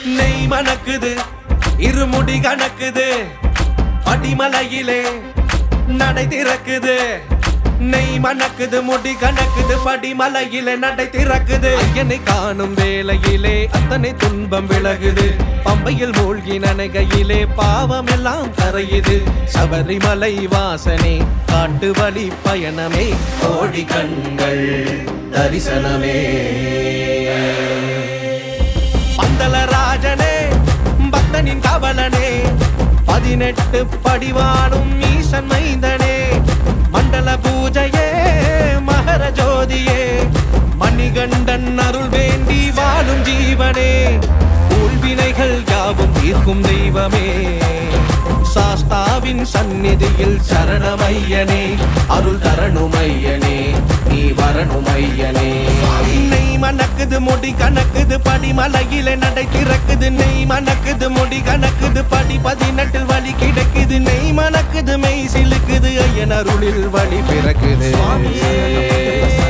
நெய் மணக்குது இருமுடி கணக்குது படிமலையிலே நடை திறக்குது நெய் மணக்குது முடி கணக்குது படிமலையிலே நடை திறக்குது ஐயனை காணும் வேளையிலே அத்தனை துன்பம் விலகுது பம்பையில் மூழ்கி நனைகையிலே பாவம் எல்லாம் கரையுது சபரிமலை வாசனே காட்டு வழி பயணமே கோடி கண்கள் தரிசனமே பந்தலராஜனே பக்தனின் கவலனே பதினெட்டு படிவானும் ஈசன் மைந்தனே மண்டல பூஜையே மகர ஜோதியே மணிகண்டன் அருள் வேண்டி வாழும் ஜீவனே ஊழ்வினைகள் யாவும் தீர்க்கும் தெய்வமே சாஸ்தாவின் சந்நிதியில் சரணமையனே அருள் தரணுமையனே நீ வரணுமையனே நெய் மணக்குது முடி கணக்குது படிமலையில நடை திறக்குது நெய் மணக்குது முடி கணக்குது படி பதினெட்டில் வழி கிடைக்குது நெய் மணக்குது மெய் சிலுக்குது ஐயன் அருளில் வழி பிறக்குது